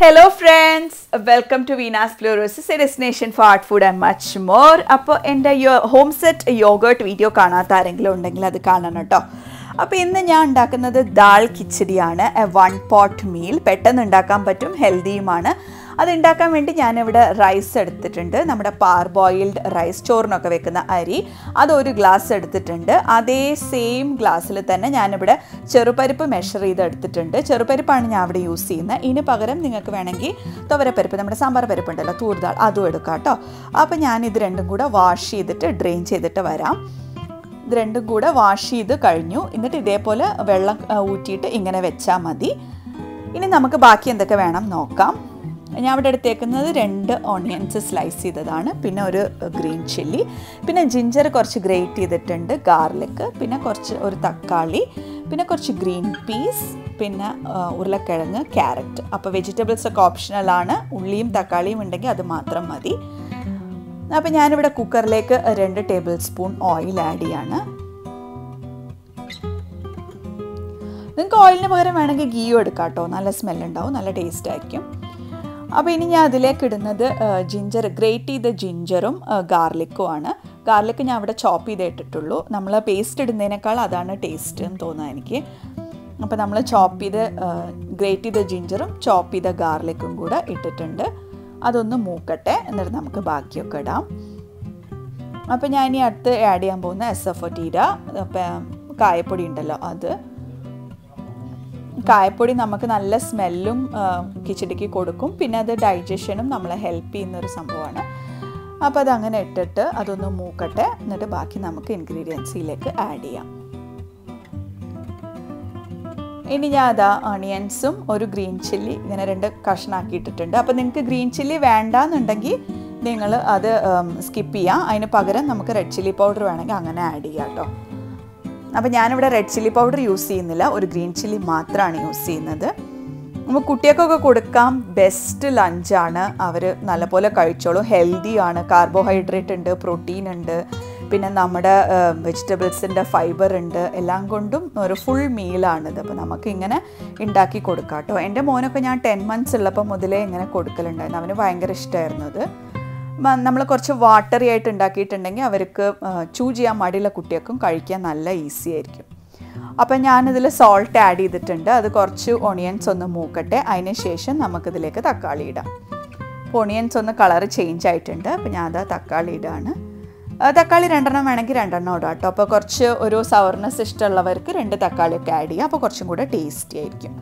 hello friends welcome to Veena's ഫ്ലോറോസിസ് a destination for art food and much more അപ്പോൾ എൻ്റെ home set yoghurt video കാണാത്ത ആരെങ്കിലും ഉണ്ടെങ്കിൽ അത് കാണണം കേട്ടോ അപ്പോൾ ഇന്ന് ഞാൻ ഉണ്ടാക്കുന്നത് ദാൾ കിച്ചടിയാണ് എ വൺ പോട്ട് മീൽ പെട്ടെന്ന് ഉണ്ടാക്കാൻ പറ്റും ഹെൽത്തിയുമാണ് അത് ഉണ്ടാക്കാൻ വേണ്ടി ഞാനിവിടെ റൈസ് എടുത്തിട്ടുണ്ട് നമ്മുടെ പാർ ബോയിൽഡ് റൈസ് ചോറിനൊക്കെ വെക്കുന്ന അരി അത് ഒരു ഗ്ലാസ് എടുത്തിട്ടുണ്ട് അതേ സെയിം ഗ്ലാസ്സിൽ തന്നെ ഞാനിവിടെ ചെറുപരിപ്പ് മെഷർ ചെയ്ത് എടുത്തിട്ടുണ്ട് ചെറുപരിപ്പാണ് ഞാൻ ഇവിടെ യൂസ് ചെയ്യുന്നത് ഇതിന് പകരം നിങ്ങൾക്ക് വേണമെങ്കിൽ തുവരപ്പരിപ്പ് നമ്മുടെ സാമ്പാർ പരിപ്പ് ഉണ്ടല്ലോ തൂർദാൾ അതും എടുക്കാം കേട്ടോ അപ്പോൾ ഞാൻ ഇത് രണ്ടും കൂടെ വാഷ് ചെയ്തിട്ട് ഡ്രെയിൻ ചെയ്തിട്ട് വരാം ഇത് രണ്ടും കൂടെ വാഷ് ചെയ്ത് കഴിഞ്ഞു എന്നിട്ട് ഇതേപോലെ വെള്ളം ആ, ഊറ്റിയിട്ട് ഇങ്ങനെ വെച്ചാൽ മതി ഇനി നമുക്ക് ബാക്കി എന്തൊക്കെ വേണം നോക്കാം ഞാൻ ഇവിടെ എടുത്തേക്കുന്നത് രണ്ട് ഓണിയൻസ് സ്ലൈസ് ചെയ്തതാണ് പിന്നെ ഒരു ഗ്രീൻ ചില്ലി പിന്നെ ജിഞ്ചർ കുറച്ച് ഗ്രേറ്റ് ചെയ്തിട്ടുണ്ട് ഗാർലിക് പിന്നെ കുറച്ച് ഒരു തക്കാളി പിന്നെ കുറച്ച് ഗ്രീൻ പീസ് പിന്നെ ആ, ഉരുളക്കിഴങ്ങ് ക്യാരറ്റ് അപ്പോൾ വെജിറ്റബിൾസ് ഒക്കെ ഓപ്ഷണലാണ് ഉള്ളിയും തക്കാളിയും ഉണ്ടെങ്കിൽ അത് മാത്രം മതി അപ്പോൾ ഞാനിവിടെ കുക്കറിലേക്ക് രണ്ട് ടേബിൾ സ്പൂൺ ഓയിൽ ആഡ് ചെയ്യാണ് നിങ്ങൾക്ക് ഓയിലിന് പകരം വേണമെങ്കിൽ ഗീയും എടുക്കാം കേട്ടോ നല്ല സ്മെല്ലുണ്ടാവും നല്ല ടേസ്റ്റ് ആയിരിക്കും അപ്പോൾ ഇനി ഞാൻ അതിലേക്ക് ഇടുന്നത് ജിഞ്ചർ ഗ്രേറ്റ് ചെയ്ത ജിഞ്ചറും ഗാർലിക്കും ആണ് ഗാർലിക്ക് ഞാൻ അവിടെ ചോപ്പ് ചെയ്തേ ഇട്ടിട്ടുള്ളൂ നമ്മൾ പേസ്റ്റ് ഇടുന്നതിനേക്കാൾ അതാണ് ടേസ്റ്റ് എന്ന് തോന്നുന്നത് എനിക്ക് അപ്പോൾ നമ്മൾ ചോപ്പ് ചെയ്ത് ഗ്രേറ്റ് ചെയ്ത ജിഞ്ചറും ചോപ്പ് ചെയ്ത ഗാർലിക്കും കൂടെ ഇട്ടിട്ടുണ്ട് അതൊന്ന് മൂക്കട്ടെ എന്നിട്ട് നമുക്ക് ബാക്കിയൊക്കെ ഇടാം അപ്പോൾ ഞാൻ ഇനി അടുത്ത് ആഡ് ചെയ്യാൻ പോകുന്ന എസ് എഫ് ടീര കായപ്പൊടി ഉണ്ടല്ലോ അത് കായപ്പൊടി നമുക്ക് നല്ല സ്മെല്ലും കിച്ചടിക്ക് കൊടുക്കും പിന്നെ അത് ഡൈജഷനും നമ്മളെ ഹെൽപ്പ് ചെയ്യുന്ന ഒരു സംഭവമാണ് അപ്പോൾ അതങ്ങനെ ഇട്ടിട്ട് അതൊന്ന് മൂക്കട്ടെ എന്നിട്ട് ബാക്കി നമുക്ക് ഇൻഗ്രീഡിയൻസിലേക്ക് ആഡ് ചെയ്യാം ഇനി ഞാൻ അതാ ഓണിയൻസും ഒരു ഗ്രീൻ ചില്ലി ഇങ്ങനെ രണ്ട് കഷ്ണാക്കി ഇട്ടിട്ടുണ്ട് അപ്പോൾ നിങ്ങൾക്ക് ഗ്രീൻ ചില്ലി വേണ്ടാന്നുണ്ടെങ്കിൽ നിങ്ങൾ അത് സ്കിപ്പ് ചെയ്യാം അതിന് പകരം നമുക്ക് റെഡ് ചില്ലി പൗഡർ വേണമെങ്കിൽ അങ്ങനെ ആഡ് ചെയ്യാം കേട്ടോ അപ്പോൾ ഞാനിവിടെ റെഡ് ചില്ലി പൗഡർ യൂസ് ചെയ്യുന്നില്ല ഒരു ഗ്രീൻ ചില്ലി മാത്രമാണ് യൂസ് ചെയ്യുന്നത് അപ്പോൾ കുട്ടികൾക്കൊക്കെ കൊടുക്കാം ബെസ്റ്റ് ലഞ്ചാണ് അവർ നല്ലപോലെ കഴിച്ചോളും ഹെൽത്തി ആണ് കാർബോഹൈഡ്രേറ്റ് ഉണ്ട് പ്രോട്ടീൻ ഉണ്ട് പിന്നെ നമ്മുടെ വെജിറ്റബിൾസിൻ്റെ ഫൈബർ ഉണ്ട് എല്ലാം കൊണ്ടും ഒരു ഫുൾ മീലാണിത് അപ്പോൾ നമുക്ക് ഇങ്ങനെ ഉണ്ടാക്കി കൊടുക്കാം കേട്ടോ എൻ്റെ മോനൊക്കെ ഞാൻ ടെൻ മന്ത്സ് ഉള്ളപ്പോൾ മുതലേ ഇങ്ങനെ കൊടുക്കലുണ്ടായിരുന്നു അവന് ഭയങ്കര ഇഷ്ടമായിരുന്നു അത് നമ്മൾ കുറച്ച് വാട്ടറി ആയിട്ട് ഉണ്ടാക്കിയിട്ടുണ്ടെങ്കിൽ അവർക്ക് ചൂ ചെയ്യാൻ മടിയുള്ള കുട്ടികൾക്കും കഴിക്കാൻ നല്ല ഈസി ആയിരിക്കും അപ്പം ഞാനിതിൽ സോൾട്ട് ആഡ് ചെയ്തിട്ടുണ്ട് അത് കുറച്ച് ഒണിയൻസ് ഒന്ന് മൂക്കട്ടെ അതിന് ശേഷം നമുക്കിതിലേക്ക് തക്കാളി ഇടാം അപ്പോൾ ഒണിയൻസ് ഒന്ന് കളർ ചേഞ്ച് ആയിട്ടുണ്ട് അപ്പോൾ ഞാൻ അത് തക്കാളി ഇടാണ് ആ, തക്കാളി രണ്ടെണ്ണം വേണമെങ്കിൽ രണ്ടെണ്ണം ഇടാം കേട്ടോ അപ്പോൾ കുറച്ച് ഒരു സവർനെസ് ഇഷ്ടമുള്ളവർക്ക് രണ്ട് തക്കാളിയൊക്കെ ആഡ് ചെയ്യാം അപ്പോൾ കുറച്ചും കൂടെ ടേസ്റ്റി ആയിരിക്കും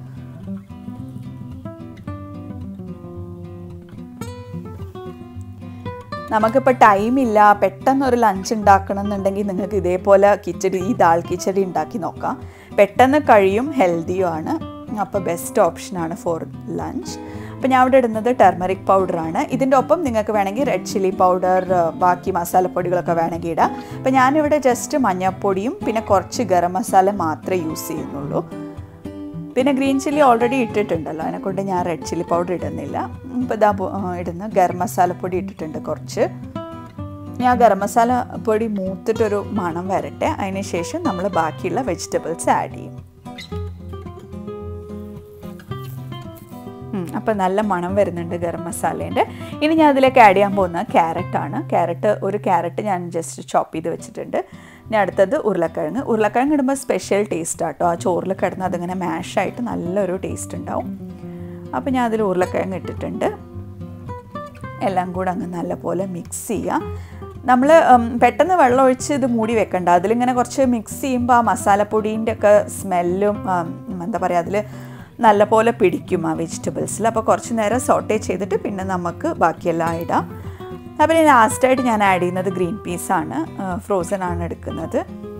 നമുക്കിപ്പോൾ ടൈമില്ല പെട്ടെന്ന് ഒരു ലഞ്ച് ഉണ്ടാക്കണം എന്നുണ്ടെങ്കിൽ നിങ്ങൾക്ക് ഇതേപോലെ കിച്ചടി ഈ ദാൾ കിച്ചടി ഉണ്ടാക്കി നോക്കാം പെട്ടെന്ന് കഴിയും ഹെൽത്തിയുമാണ് അപ്പോൾ ബെസ്റ്റ് ഓപ്ഷനാണ് ഫോർ ലഞ്ച് അപ്പോൾ ഞാൻ ഇവിടെ ഇടുന്നത് ടെർമറിക് പൗഡറാണ് ഇതിൻ്റെ ഒപ്പം നിങ്ങൾക്ക് വേണമെങ്കിൽ റെഡ് ചില്ലി പൗഡർ ബാക്കി മസാലപ്പൊടികളൊക്കെ വേണമെങ്കിൽ ഇടാം അപ്പോൾ ഞാനിവിടെ ജസ്റ്റ് മഞ്ഞൾപ്പൊടിയും പിന്നെ കുറച്ച് ഗരം മസാല മാത്രമേ യൂസ് ചെയ്യുന്നുള്ളൂ പിന്നെ ഗ്രീൻ ചില്ലി ഓൾറെഡി ഇട്ടിട്ടുണ്ടല്ലോ അതിനെക്കൊണ്ട് ഞാൻ റെഡ് ചില്ലി പൗഡർ ഇടുന്നില്ല ഇപ്പോൾ ഇതാ പോ- ആ, ഇടുന്ന ഗരം മസാലപ്പൊടി ഇട്ടിട്ടുണ്ട് കുറച്ച് ഞാൻ ഗരം മസാല പൊടി മൂത്തിട്ടൊരു മണം വരട്ടെ അതിന് ശേഷം നമ്മൾ ബാക്കിയുള്ള വെജിറ്റബിൾസ് ആഡ് ചെയ്യും ഉം, അപ്പോൾ നല്ല മണം വരുന്നുണ്ട് ഗരം മസാലേൻ്റെ ഇനി ഞാൻ അതിലേക്ക് ആഡ് ചെയ്യാൻ പോകുന്ന ക്യാരറ്റാണ് ക്യാരറ്റ് ഒരു ക്യാരറ്റ് ഞാൻ ജസ്റ്റ് ചോപ്പ് ചെയ്ത് വെച്ചിട്ടുണ്ട് ഇനി അടുത്തത് ഉരുളക്കിഴങ്ങ് ഉരുളക്കിഴങ്ങ് ഇടുമ്പോൾ സ്പെഷ്യൽ ടേസ്റ്റ് ആട്ടോ ആ ചോറിൽ കിടന്ന് അതിങ്ങനെ മാഷായിട്ട് നല്ലൊരു ടേസ്റ്റ് ഉണ്ടാവും അപ്പോൾ ഞാൻ അതിൽ ഉരുളക്കിഴങ്ങ് ഇട്ടിട്ടുണ്ട് എല്ലാം കൂടെ അങ്ങ് നല്ലപോലെ മിക്സ് ചെയ്യുക നമ്മൾ പെട്ടെന്ന് വെള്ളം ഒഴിച്ച് ഇത് മൂടി വെക്കണ്ട അതിലിങ്ങനെ കുറച്ച് മിക്സ് ചെയ്യുമ്പോൾ ആ മസാലപ്പൊടീൻ്റെ ഒക്കെ സ്മെല്ലും എന്താ പറയുക അതിൽ നല്ലപോലെ പിടിക്കും ആ വെജിറ്റബിൾസിൽ അപ്പോൾ കുറച്ച് നേരം സോട്ടേ ചെയ്തിട്ട് പിന്നെ നമുക്ക് ബാക്കിയെല്ലാം ഇടാം അപ്പോൾ ഇനി ലാസ്റ്റായിട്ട് ഞാൻ ആഡ് ചെയ്യുന്നത് ഗ്രീൻ പീസാണ് ഫ്രോസൺ ആണ് എടുക്കുന്നത്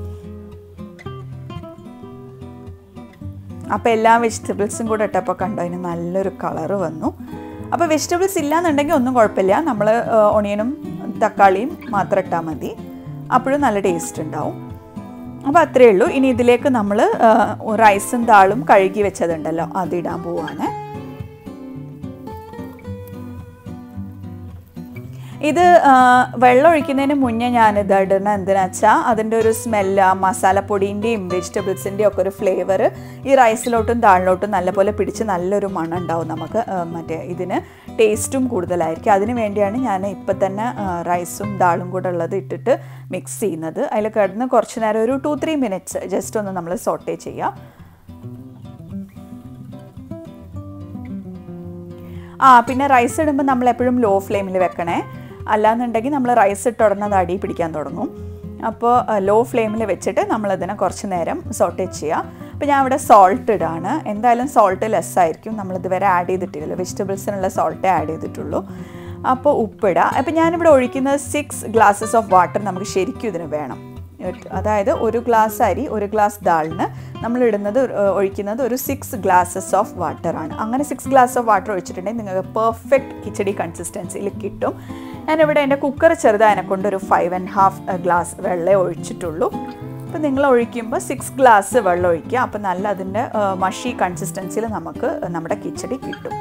അപ്പോൾ എല്ലാ വെജിറ്റബിൾസും കൂടെ ഇട്ടപ്പോൾ കണ്ടോ അതിന് നല്ലൊരു കളറ് വന്നു അപ്പോൾ വെജിറ്റബിൾസ് ഇല്ലാന്നുണ്ടെങ്കിൽ ഒന്നും കുഴപ്പമില്ല നമ്മൾ ഒണിയനും തക്കാളിയും മാത്രം ഇട്ടാൽ മതി അപ്പോഴും നല്ല ടേസ്റ്റ് ഉണ്ടാവും അപ്പോൾ അത്രയേ ഉള്ളൂ ഇനി ഇതിലേക്ക് നമ്മൾ റൈസും ദാളും കഴുകി വെച്ചതുണ്ടല്ലോ അതിടാൻ പോവാണ് ഇത് ആ, വെള്ളം ഒഴിക്കുന്നതിന് മുന്നേ ഞാൻ ഇത് ഇടുന്ന എന്തിനാ വെച്ചാൽ അതിൻ്റെ ഒരു സ്മെല്ല് ആ മസാലപ്പൊടീൻ്റെയും വെജിറ്റബിൾസിൻ്റെയും ഒക്കെ ഒരു ഫ്ലേവർ ഈ റൈസിലോട്ടും താഴിലോട്ടും നല്ലപോലെ പിടിച്ച് നല്ലൊരു മണം ഉണ്ടാവും നമുക്ക് ആ, മറ്റേ ഇതിന് ടേസ്റ്റും കൂടുതലായിരിക്കും അതിന് വേണ്ടിയാണ് ഞാൻ ഇപ്പം തന്നെ ആ, റൈസും ദാളും കൂടെ ഉള്ളത് ഇട്ടിട്ട് മിക്സ് ചെയ്യുന്നത് അതിൽ കിടന്ന് കുറച്ച് നേരം ഒരു ടു ത്രീ മിനിറ്റ്സ് ജസ്റ്റ് ഒന്ന് നമ്മൾ സോട്ടേ ചെയ്യാം ആ പിന്നെ റൈസ് ഇടുമ്പോൾ നമ്മൾ എപ്പോഴും ലോ ഫ്ലെയിമിൽ വെക്കണേ അല്ലാന്നുണ്ടെങ്കിൽ നമ്മൾ റൈസ് ഇട്ട് ഉടനെ അത് അടി പിടിക്കാൻ തുടങ്ങും അപ്പോൾ ലോ ഫ്ലെയിമിൽ വെച്ചിട്ട് നമ്മളതിനെ കുറച്ച് നേരം സോട്ടേ ചെയ്യുക അപ്പോൾ ഞാൻ ഇവിടെ സോൾട്ട് ഇടാണ് എന്തായാലും സോൾട്ട് ലെസ് ആയിരിക്കും നമ്മളിതുവരെ ആഡ് ചെയ്തിട്ടില്ലല്ലോ വെജിറ്റബിൾസിനുള്ള സോൾട്ടേ ആഡ് ചെയ്തിട്ടുള്ളൂ അപ്പോൾ ഉപ്പിടുക അപ്പോൾ ഞാനിവിടെ ഒഴിക്കുന്നത് സിക്സ് ഗ്ലാസ്സസ് ഓഫ് വാട്ടർ നമുക്ക് ശരിക്കും ഇതിന് വേണം അതായത് ഒരു ഗ്ലാസ് അരി ഒരു ഗ്ലാസ് ദാളിന് നമ്മൾ ഇടുന്നത് ഒരു- ഏഹ് ഒഴിക്കുന്നത് ഒരു സിക്സ് ഗ്ലാസ്സസ് ഓഫ് വാട്ടറാണ് അങ്ങനെ സിക്സ് ഗ്ലാസ് ഓഫ് വാട്ടർ ഒഴിച്ചിട്ടുണ്ടെങ്കിൽ നിങ്ങൾക്ക് പെർഫെക്റ്റ് കിച്ചടി കൺസിസ്റ്റൻസിയിൽ കിട്ടും ഞാനിവിടെ എൻ്റെ കുക്കർ ചെറുതായതിനെ കൊണ്ട് ഒരു ഫൈവ് ആൻഡ് ഹാഫ് ഗ്ലാസ് വെള്ളമേ ഒഴിച്ചിട്ടുള്ളൂ അപ്പോൾ നിങ്ങൾ ഒഴിക്കുമ്പോൾ സിക്സ് ഗ്ലാസ് വെള്ളം ഒഴിക്കുക അപ്പോൾ നല്ല അതിൻ്റെ മഷി കൺസിസ്റ്റൻസിയിൽ നമുക്ക് നമ്മുടെ കിച്ചടി കിട്ടും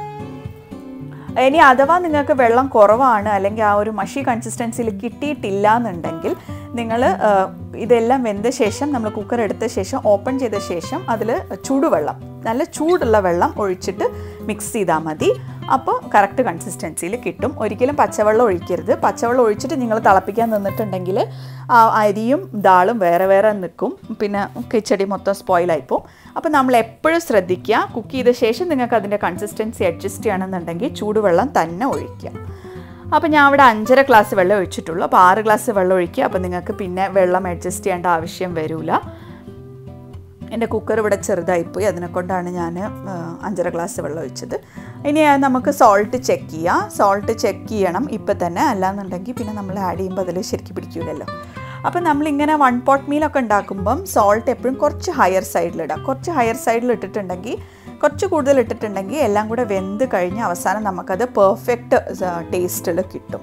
ഇനി അഥവാ നിങ്ങൾക്ക് വെള്ളം കുറവാണ് അല്ലെങ്കിൽ ആ ഒരു മഷി കൺസിസ്റ്റൻസിയിൽ കിട്ടിയിട്ടില്ല എന്നുണ്ടെങ്കിൽ നിങ്ങൾ ഇതെല്ലാം വെന്ത ശേഷം നമ്മൾ കുക്കർ എടുത്ത ശേഷം ഓപ്പൺ ചെയ്ത ശേഷം അതിൽ ചൂടുവെള്ളം നല്ല ചൂടുള്ള വെള്ളം ഒഴിച്ചിട്ട് മിക്സ് ചെയ്താൽ മതി അപ്പോൾ കറക്റ്റ് കൺസിസ്റ്റൻസിയിൽ കിട്ടും ഒരിക്കലും പച്ചവെള്ളം ഒഴിക്കരുത് പച്ചവെള്ളം ഒഴിച്ചിട്ട് നിങ്ങൾ തിളപ്പിക്കാൻ നിന്നിട്ടുണ്ടെങ്കിൽ ആ അരിയും ദാളും വേറെ വേറെ നിൽക്കും പിന്നെ കിച്ചടി മൊത്തം സ്പോയിലായിപ്പോവും അപ്പോൾ നമ്മൾ എപ്പോഴും ശ്രദ്ധിക്കുക കുക്ക് ചെയ്ത ശേഷം നിങ്ങൾക്ക് അതിൻ്റെ കൺസിസ്റ്റൻസി അഡ്ജസ്റ്റ് ചെയ്യണമെന്നുണ്ടെങ്കിൽ ചൂടുവെള്ളം തന്നെ ഒഴിക്കുക അപ്പോൾ ഞാൻ അവിടെ അഞ്ചര ഗ്ലാസ് വെള്ളം ഒഴിച്ചിട്ടുള്ളൂ അപ്പോൾ ആറ് ഗ്ലാസ് വെള്ളം ഒഴിക്കുക അപ്പോൾ നിങ്ങൾക്ക് പിന്നെ വെള്ളം അഡ്ജസ്റ്റ് ചെയ്യേണ്ട ആവശ്യം വരില്ല എൻ്റെ കുക്കർ ഇവിടെ ചെറുതായിപ്പോയി അതിനെ കൊണ്ടാണ് ഞാൻ അഞ്ചര ഗ്ലാസ് വെള്ളം ഒഴിച്ചത് ഇനി അത് നമുക്ക് സോൾട്ട് ചെക്ക് ചെയ്യാം സോൾട്ട് ചെക്ക് ചെയ്യണം ഇപ്പം തന്നെ അല്ലാന്നുണ്ടെങ്കിൽ പിന്നെ നമ്മൾ ആഡ് ചെയ്യുമ്പോൾ അതിൽ ശരിക്കും പിടിക്കില്ലല്ലോ അപ്പം നമ്മളിങ്ങനെ വൺ പോട്ട് മീലൊക്കെ ഉണ്ടാക്കുമ്പം സോൾട്ട് എപ്പോഴും കുറച്ച് ഹയർ സൈഡിലിടാം കുറച്ച് ഹയർ സൈഡിൽ ഇട്ടിട്ടുണ്ടെങ്കിൽ കുറച്ച് കൂടുതൽ ഇട്ടിട്ടുണ്ടെങ്കിൽ എല്ലാം കൂടെ വെന്ത് കഴിഞ്ഞ് അവസാനം നമുക്കത് പെർഫെക്റ്റ് ടേസ്റ്റിൽ കിട്ടും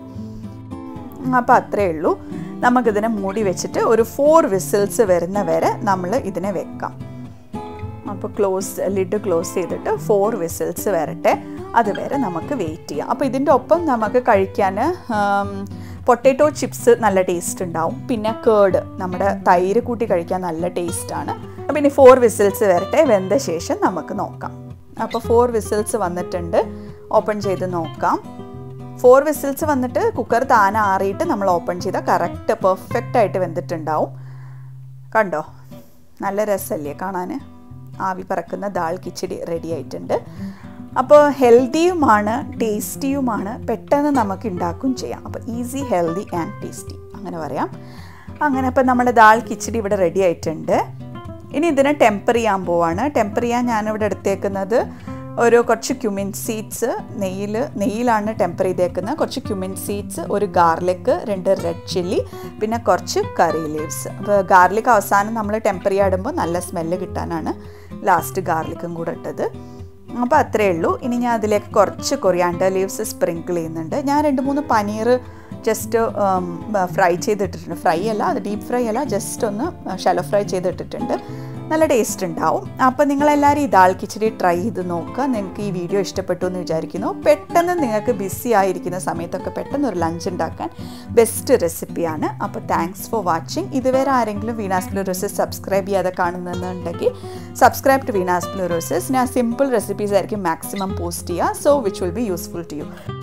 അപ്പോൾ അത്രയേ ഉള്ളൂ നമുക്കിതിനെ മൂടി വെച്ചിട്ട് ഒരു ഫോർ വിസിൽസ് വരുന്ന വരെ നമ്മൾ ഇതിനെ വെക്കാം അപ്പോൾ ക്ലോസ് ലിഡ് ക്ലോസ് ചെയ്തിട്ട് ഫോർ വിസിൽസ് വരട്ടെ അതുവരെ നമുക്ക് വെയിറ്റ് ചെയ്യാം അപ്പോൾ ഇതിൻ്റെ ഒപ്പം നമുക്ക് കഴിക്കാൻ പൊട്ടേറ്റോ ചിപ്സ് നല്ല ടേസ്റ്റ് ഉണ്ടാവും പിന്നെ കേർഡ് നമ്മുടെ തൈര് കൂട്ടി കഴിക്കാൻ നല്ല ടേസ്റ്റാണ് അപ്പോൾ ഇനി ഫോർ വിസിൽസ് വരട്ടെ വെന്ത ശേഷം നമുക്ക് നോക്കാം അപ്പോൾ ഫോർ വിസിൽസ് വന്നിട്ടുണ്ട് ഓപ്പൺ ചെയ്ത് നോക്കാം ഫോർ വിസിൽസ് വന്നിട്ട് കുക്കർ താനെ ആറിയിട്ട് നമ്മൾ ഓപ്പൺ ചെയ്താൽ കറക്റ്റ് പെർഫെക്റ്റ് ആയിട്ട് വെന്തിട്ടുണ്ടാവും കണ്ടോ നല്ല രസമല്ലേ കാണാൻ ആവി പറക്കുന്ന ദാൾ കിച്ചടി റെഡി ആയിട്ടുണ്ട് അപ്പോൾ ഹെൽത്തിയുമാണ് ടേസ്റ്റിയുമാണ് പെട്ടെന്ന് നമുക്ക് ഉണ്ടാക്കുകയും ചെയ്യാം അപ്പോൾ ഈസി ഹെൽത്തി ആൻഡ് ടേസ്റ്റി അങ്ങനെ പറയാം അങ്ങനെ അപ്പോൾ നമ്മുടെ ദാൾ കിച്ചടി ഇവിടെ റെഡി ആയിട്ടുണ്ട് ഇനി ഇതിനെ ടെമ്പർ ചെയ്യാൻ പോവാണ് ടെമ്പർ ചെയ്യാൻ ഞാനിവിടെ എടുത്തേക്കുന്നത് ഒരു കുറച്ച് ക്യുമിൻ സീഡ്സ് നെയ്യിൽ നെയ്യിലാണ് ടെമ്പർ ചെയ്തേക്കുന്നത് കുറച്ച് ക്യുമിൻ സീഡ്സ് ഒരു ഗാർലിക് രണ്ട് റെഡ് ചില്ലി പിന്നെ കുറച്ച് കറി ലീവ്സ് അപ്പോൾ ഗാർലിക് അവസാനം നമ്മൾ ടെമ്പർ ചെയ്യാടുമ്പോൾ നല്ല സ്മെല്ല് കിട്ടാനാണ് ലാസ്റ്റ് ഗാർലിക്കും കൂടെ ഇട്ടത് അപ്പോൾ അത്രയേ ഉള്ളൂ ഇനി ഞാൻ അതിലേക്ക് കുറച്ച് കൊറിയാണ്ടർ ലീവ്സ് സ്പ്രിങ്കിൾ ചെയ്യുന്നുണ്ട് ഞാൻ രണ്ട് മൂന്ന് പനീർ ജസ്റ്റ് ഫ്രൈ ചെയ്തിട്ടിട്ടുണ്ട് ഫ്രൈ അല്ല അത് ഡീപ്പ് ഫ്രൈ അല്ല ജസ്റ്റ് ഒന്ന് ഷലോ ഫ്രൈ ചെയ്തിട്ടിട്ടുണ്ട് നല്ല ടേസ്റ്റ് ഉണ്ടാവും അപ്പോൾ നിങ്ങളെല്ലാവരും ഈ ദാൽ കിച്ചടി ട്രൈ ചെയ്ത് നോക്കുക നിങ്ങൾക്ക് ഈ വീഡിയോ ഇഷ്ടപ്പെട്ടു എന്ന് വിചാരിക്കുന്നു പെട്ടെന്ന് നിങ്ങൾക്ക് ബിസി ആയിരിക്കുന്ന സമയത്തൊക്കെ പെട്ടെന്ന് ഒരു ലഞ്ച് ഉണ്ടാക്കാൻ ബെസ്റ്റ് റെസിപ്പിയാണ് അപ്പോൾ താങ്ക്സ് ഫോർ വാച്ചിങ് ഇതുവരെ ആരെങ്കിലും വീണാസ് പ്ലൂറോസിസ് സബ്സ്ക്രൈബ് ചെയ്യാതെ കാണുന്നുണ്ടെങ്കിൽ സബ്സ്ക്രൈബ് ടു വീണാസ് പ്ലൂറോസിസ് ഞാൻ സിമ്പിൾ റെസിപ്പീസ് ആയിരിക്കും മാക്സിമം പോസ്റ്റ് ചെയ്യുക so which will be useful to U